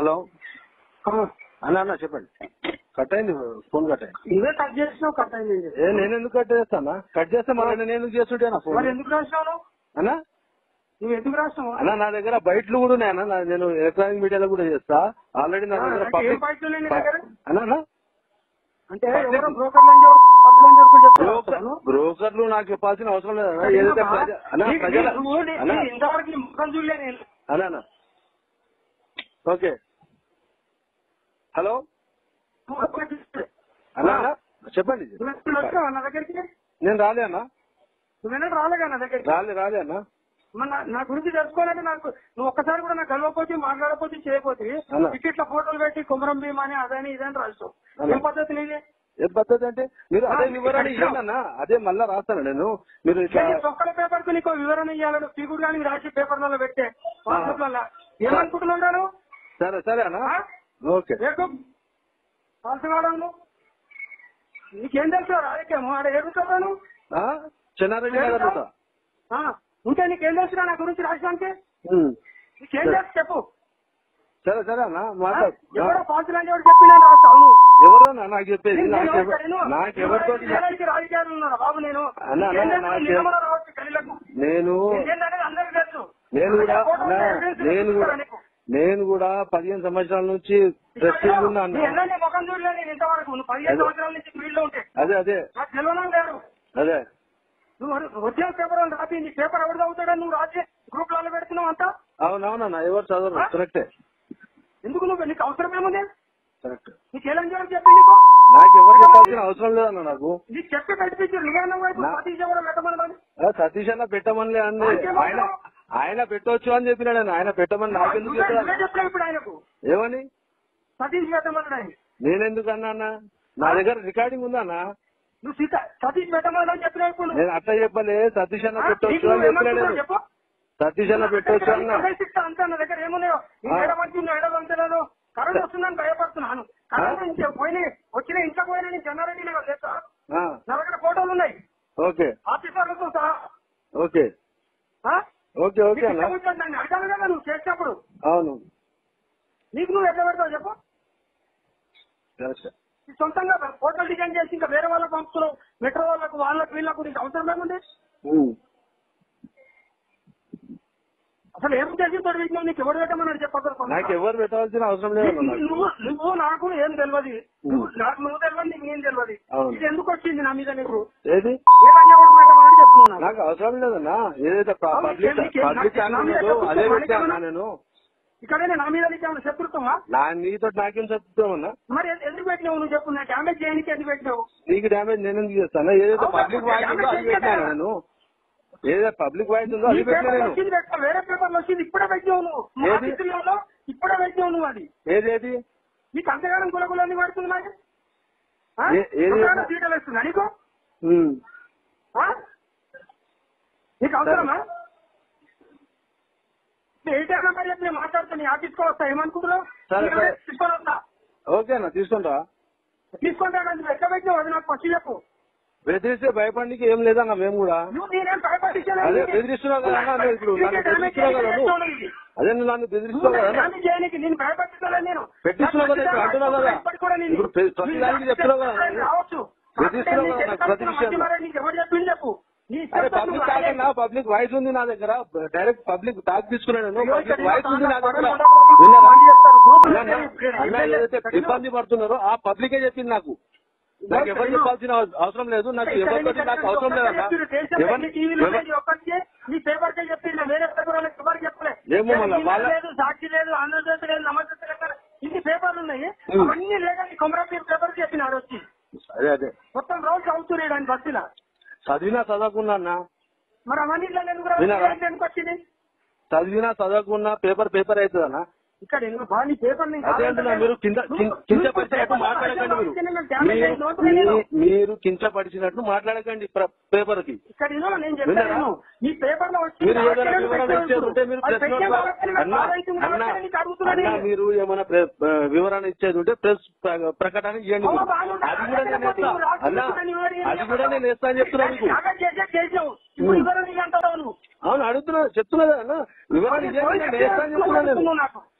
Hello అన్న అన్న చెప్పండి కట్ అయింది ఫోన్ కట్ అయింది నువ్వే కట్ చేసినావు కట్ అయింది ఏ నేను ఎందుకు కట్ చేస్తానా కట్ చేస్తే మరి నేను ఎందుకు చేస్తుంటేనా మరి ఫోన్ ఎందుకు రాసినావు నువ్వు? అన్నా నువ్వు ఎందుకు రాసినావు అన్న నా దగ్గర బయటలు కూడా ఉన్నాయి అన్న నా- నేను ఎలక్ట్రానిక్ మీడియాలో కూడా చేస్తా ఆల్రెడీ నా దగ్గర ఆ, ఏం పబ్లిక్ బయటలు ఉన్నాయి నీ దగ్గర? అన్న అన్న అంటే ఎవరో బ్రోకర్లు అని చెప్పి పద్దులు అని చెప్పి చెప్తారు బ్రోకర్- బ్రోకర్లు నాకు చెప్పాల్సిన అవసరం లేదు అన్న ఏదైతే ప్రజ అన్న నీకు- ప్రజల నువ్వు నీ- అన్న నీ ఇంతవరకు నీ ముఖం చూడలే నేను అన్న అన్న ఓకే హలో నువ్వు ఒక్కటి చూస్తే. అన్న అన్న చెప్పండి నువ్వు ఎప్పుడు వచ్చావా నా దగ్గరికి నేను రాలే అన్న నువ్వెన్నో రాలేగా నా దగ్గరికి రాలే రాలే అన్న మరి నా- నా గురించి తెలుసుకోవాలంటే నాకు నువ్వు ఒక్కసారి కూడా నాకు కలవకపోతే మాట్లాడకపోతే చేయకపోతే అలా. టికెట్ల ఫోటోలు పెట్టి కుమరం భీమ్ అని అదని ఇదని రాస్తావు అలా. ఏం పద్ధతి నీది ఏ పద్ధతి అంటే మీరు అదే ఆ, వివరణ ఇక్కడ ఇవ్వండి అదే మళ్ళా రాస్తాను నేను మీరు ఇట్లా నేను ఒక్కల పేపర్ కు నీకు వివరణ ఇవ్వాలని ఫిగురు కానీ రాసి పేపర్లలో పెట్టే వాట్సాప్లలో ఏమనుకుంటున్నాను సరే సరే అన్న ఆ? ఓకే కాల్సివాడను నీకేం తెలుసు రాజకీయము ఆడ ఏడుతాను ఆ? చెన్నారెడ్డి నగర్ ఉంటా. ఉంటే నీకేం తెలుసు నా గురించి రాసడానికి ఉమ్. నీకేం తెలుసు చెప్పు సరే సరే అన్న ఆ? మాట్లాడు ఎవరో ఫాల్తులు అని ఎవరు చెప్పినా రాస్తావు నువ్వు ఎవరన్నా నాకు చెప్పేది నేను నాకు నేను ఎవ- నేను నాకు ఎవరితో ఏడాదికి రాజకీయాలు ఉన్నాను బాబు నేను అన్న, అన్న, ఏం తెలుసు? నాకు నిలబడ రావచ్చు గలీలకు. నేను ఏంటనేది అందరికీ తెలుసు నేను కూడా ఫోటో అన్న, ఉంటే evidence నేను కూడా చూపిస్తారా నీకు? నేను కూడా పదిహేను సంవత్సరాల నుంచి ప్రెస్ ఉన్నా అన్న నీ ఎన్నో నీ ముఖం చూడలేదు నేను ఇంతవరకు నువ్వు పదిహేను అదే. సంవత్సరాల నుంచి ఫీల్డ్ లో ఉంటే అదే అదే నాకు తెలియడం లేదు అదే నువ్వు ఒరిజినల్ పేపర్ అని రాసి నీ పేపర్ ఎవరు చదువుతాడని నువ్వు రాసి గ్రూప్ లలో పెడుతున్నావు అంతా అవునవునన్నా ఎవరు చదవరు ఆ? కరెక్టే ఎందుకు నువ్వు నీకు అవసరం ఏముంది కరెక్ట్ నీకు ఏం చేయాలని చెప్పి నీకు నాకు ఎవరు చెప్పాల్సిన అవసరం లేదన్న నాకు నీకు చెప్పి పెట్టించారు నువ్వేనా వైపు నా- సతీష్ ఎవరో పెట్టమని ఆ, సతీష్ అన్న పెట్టమని అంది నాకేం ఆయన అవసరం? ఆయన పెట్టొచ్చు అని చెప్పినాడు ఆయన. ఆయన పెట్టమని నాకెందుకు నువ్వే చెప్పాడు నువ్వే చెప్పావు ఇప్పుడు ఆయనకు ఏమని సతీష్ పెట్టమన్నాడు ఆయన నేనెందుకు అన్నా అన్న నా దగ్గర రికార్డింగ్ ఉందా అన్న నువ్వు సీత సతీష్ పెట్టమని చెప్పినావు ఇప్పుడు నువ్వు. నేను అట్లా చెప్పలే సతీష్ అన్న ఆ? పెట్టొచ్చు నీకు అని నువ్వు చెప్పినా ఏమనుకున్నావు నేను చెప్పు సతీష్ అన్న పెట్టొచ్చు అన్న అంతా నా దగ్గర ఏమున్నాయో ఆ. ఏడ మంచి ఏడ పంచలేదు కరెంట్ వస్తుందని భయపడుతున్నాను కరెంట్ నుంచి పోయిన వచ్చిన ఇంట్లో పోయిన నేను చెన్నారెడ్డి నగర్ తెలుసా ఆ, నా దగ్గర ఫోటోలు ఉన్నాయి ఓకే ఆఫీసర్లతో సహా ఓకే ఆ? ఓకే ఓకే నీకు అన్న ఇష్టం వచ్చినట్టు నన్ను అడగాలి కదా నువ్వు చేసినప్పుడు అవును నీకు నువ్వు ఎట్లా పెడతావు చెప్పు కరెక్ట్ ఈ సొంతంగా ఫోటోలు డిజైన్ చేసి ఇంకా వేరే వాళ్ళకి పంపుతున్నావు మెట్రో వాళ్ళకు వాళ్ళకు వీళ్ళకు నీకు అవసరం ఏముంది ఉమ్. అసలు ఏం చేసి తోడు పెట్టినావు నీకు ఎవరు పెట్టమన్నాడు చెప్పదు నాకు ఎవరు పెట్టాల్సిన అవసరం లేదు నాకు నువ్వు నువ్వు నాకు ఏం తెలియదు నువ్వు- నాకు నువ్వు తెలియదు నీకు ఏం తెలియదు అవును. ఇది ఎందుకు వచ్చింది నా మీద నీకు ఏది ఏ లంజావుడు పెట్టమని చెప్తున్నావు నాకు. నాకు అవసరం లేదన్నా ఏదైతే ప- అవును, పబ్లిక్ నీకే- పబ్లిక్ నాకు- నా మీద ఛానల్ ఉందో అదే చెప్తున్నా, పెట్టాను నీకేమన్నా? నేను ఇక్కడే నా మీద నీకు ఏమైనా శత్రుత్వమా నా నీతో నాకేం చెప్తామన్నా మరి ఎ- ఎందుకు పెట్టినావు నువ్వు చెప్పు నా డ్యామేజ్ చేయడానికి ఎందుకు పెట్టినావు నీకు డ్యామేజ్ నేను ఎందుకు చేస్తాను ఏదైతే అవును, పబ్లిక్ వాయిస్ ఉందో అది డ్యామేజ్ పెట్టాను చేశాను. నేను ఏదైతే పబ్లిక్ వాయిస్ ఉందో ఈ అది పెట్టాను పేపర్ నేను వచ్చింది పెట్టా వేరే పేపర్లు వచ్చింది ఇప్పుడే పెట్టినావు నువ్వు మా ఏది? ఆఫీసులలో ఇప్పుడే పెట్టినావు నువ్వు అది ఏది ఏది నీకు అంతగానం కులకులన్నీ పడుతుంది నాకు ఆ? ఏ- ఏది? అంతగానం డీటెయిల్ ఇస్తుందా నీకు ఉమ్. ఆ? నీకు అవసరమా ఏంటన్నా మరి చెప్పి నేను మాట్లాడుతా నీ ఆఫీస్కి వస్తా ఏమనుకుంటున్నావు సరే, నేను సరే. తీసుకొని వస్తా ఓకే అన్న తీసుకుంటా తీసుకుంటాను నువ్వు ఎక్కడ పెట్టినావు అది నాకు ఫస్ట్ చెప్పు బెదిరిస్తే భయపడికి ఏం లేదన్న మేము కూడా నువ్వు నేనేం భయపడించాను అదే బెదిరిస్తున్నావు కదా అన్న నువ్వు ఇప్పుడు నన్ను బెదిరిస్తున్నావు కదా నువ్వు అదే నువ్వు నన్ను బెదిరిస్తున్నావు కదా అన్న. చేయడానికి నేను భయపడుతున్నాను నేను పెట్టిస్తున్నావు కదా ఇప్పుడు అంటున్నావు కదా. ఇప్పటికి కూడా నేను- ఇప్పుడు ప్రతి- ప్రతి దానికి చెప్తున్నావు కదా. రావచ్చు బెదిరిస్తున్నావు కదా నాకు ప్రతి మంచి విషయంలో. మాట నీకు ఎవరు చెప్పింది చెప్పు నీ ఇష్టం అరే తోటి పబ్లిక్ నువ్వు టాక్ రాయలేదు. అన్నా పబ్లిక్ వాయిస్ ఉంది నా దగ్గర డైరెక్ట్ పబ్లిక్ టాక్ తీసుకున్నాను నేను అయ్యో, పబ్లిక్ ఇక్కడ వాయిస్ ఉంది నా దగ్గర ఇక్కడ విన్నారా? ఇక్కడ చెప్తారు. గ్రూపులు అన్నా, ఇక్కడ అన్నా ఇక్కడ ఏదైతే ఇక్కడ ఇబ్బంది పడుతున్నారో ఆ పబ్లికే చెప్పింది నాకు నాకు ఎవరు చెప్పాల్సిన అవసరం లేదు నాకు ఎవరితో నాకు అవసరం లేదన్నా ఎవరిని ఎవరు- ఒక్కరికి నీ పేపర్ కే చెప్పింది వేరే పేపర్ వాళ్ళకి ఎవరికి చెప్పలే ఏమో మళ్ళా ఈమెయిల్ వాళ్ళ- లేదు సాక్షి లేదు ఆంధ్రజ్యోతి లేదు నమస్తే తెలంగాణ ఇన్ని పేపర్లు ఉన్నాయి ఉం. అవన్నీ లేదని కొమరపీర్ పేపర్ చెప్పినాడు వచ్చి అదే అదే మొత్తం రోజు చదువుతున్నాడు ఆయన బస్సులో చదివినా చదవకున్నా అన్న మరి అవన్నీ ఎందుకు రావు? విన్నారా? ఏంటి ఎందుకు వచ్చింది చదివినా చదవకున్నా పేపర్ పేపర్ అవుతుంది అన్న ఇక్కడ ఎందుకు బాగా నీ పేపర్ ని అదే అంటున్నా మీరు కింద కిం- కించపరిచినట్టు మాట్లాడకండి మీరు మీ- మీ- మీరు కించపరిచినట్టు మాట్లాడకండి పేపర్ కి ఇక్కడ ఇదో నేను విన్నారా? చెప్పాను నీ పేపర్ లో వచ్చి మీరు ఏదైనా వివరణ ఇచ్చేది ఉంటే మీరు ప్రెస్ నోట్ లో- అన్న అన్న అన్న మీరు ఏమైనా ప్రె- ఆ, వివరణ ఇచ్చేది ఉంటే ప్రెస్ ప్ర- ప్రకటన ఇవ్వండి మీరు. అది కూడా నేను వేస్తా అన్న అది కూడా నేను వేస్తా అని చెప్తున్నా మీకు ఇప్పుడు వివరణ ఇయ్యి అంటావు నువ్వు అవును అడుగుతున్నా చెప్తున్నా కదా అన్న వివరణ ఇవ్వండి నేను వేస్తా అని చెప్తున్నా నేను నువ్వు నాకు